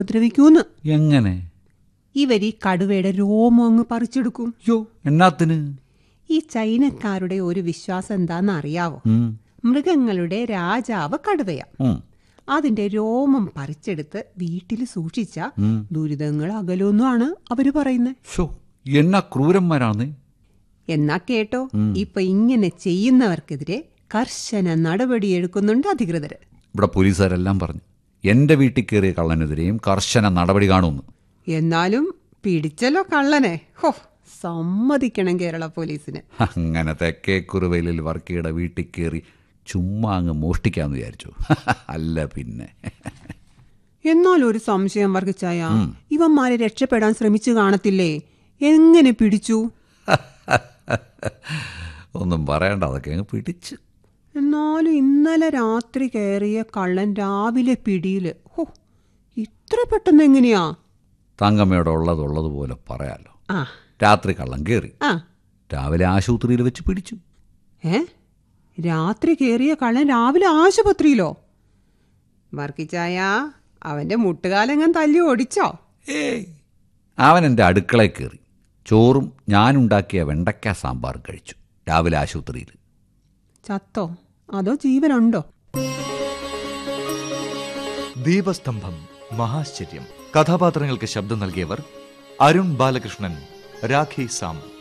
ഉപദ്രവിക്കൂന്ന് എങ്ങനെ ഇവർ ഈ കടുവയുടെ രോമം അങ്ങ് പറിച്ചെടുക്കും യോ എന്നാത്തിന് ഈ ചൈനക്കാരുടെ ഒരു വിശ്വാസം എന്താന്ന് അറിയാവോ ഉം, മൃഗങ്ങളുടെ രാജാവ് കടുവയാ ഉം, അതിന്റെ രോമം പറിച്ചെടുത്ത് വീട്ടിൽ സൂക്ഷിച്ച ഉം. ദുരിതങ്ങൾ അകലുമെന്നാണ് അവര് പറയുന്നത് ഷോ എന്നാ ക്രൂരന്മാരാണ് എന്നാ കേട്ടോ ഇപ്പൊ ഇങ്ങനെ ചെയ്യുന്നവർക്കെതിരെ കർശന നടപടിയെടുക്കുന്നുണ്ട് അധികൃതര് ഇവിടെ പോലീസുകാരെല്ലാം പറഞ്ഞു എന്റെ വീട്ടിൽ കയറിയ കള്ളനെതിരെയും കർശന നടപടി കാണുമെന്ന് എന്നാലും പിടിച്ചല്ലോ കള്ളനെ ഹോ സമ്മതിക്കണം കേരള പോലീസിന് അങ്ങനെ തെക്കേ കുറുവയിലിൽ വർക്കിയുടെ വീട്ടിൽ കയറി ചുമ്മാ അങ്ങ് മോഷ്ടിക്കാന്ന് വിചാരിച്ചു അല്ല പിന്നെ എന്നാൽ ഒരു സംശയം വർഗിച്ചായ ഇവന്മാരെ രക്ഷപ്പെടാൻ ശ്രമിച്ചു കാണത്തില്ലേ എങ്ങനെ പിടിച്ചു ഒന്നും പറയണ്ട അതൊക്കെ അങ്ങ് പിടിച്ച് എന്നാലും ഇന്നലെ രാത്രി കയറിയ കള്ളൻ രാവിലെ പിടിയില് ഹോ ഇത്ര പെട്ടെന്ന് എങ്ങനെയാ തങ്കമ്മയുടെ ഉള്ളതുള്ളതുപോലെ പറയാലോ ആ രാത്രി കള്ളം കയറി ആ രാവിലെ ആശുപത്രിയിൽ വെച്ച് പിടിച്ചു ഏ രാത്രി കയറിയ കള്ളൻ രാവിലെ ആശുപത്രിയിലോ വർക്കിച്ചായ അവന്റെ മുട്ടുകാലെങ്ങൻ തല്ലി ഓടിച്ചോ ഏയ് അവൻ എൻ്റെ അടുക്കളയിൽ കയറി ചോറും ഞാനുണ്ടാക്കിയ വെണ്ടയ്ക്ക സാമ്പാർ കഴിച്ചു രാവിലെ ആശുപത്രിയിൽ ചത്തോ അതോ ജീവനുണ്ടോ ദീപസ്തംഭം മഹാശ്ചര്യം കഥാപാത്രങ്ങൾക്ക് ശബ്ദം നൽകിയവർ അരുൺ ബാലകൃഷ്ണൻ രാഖി സാം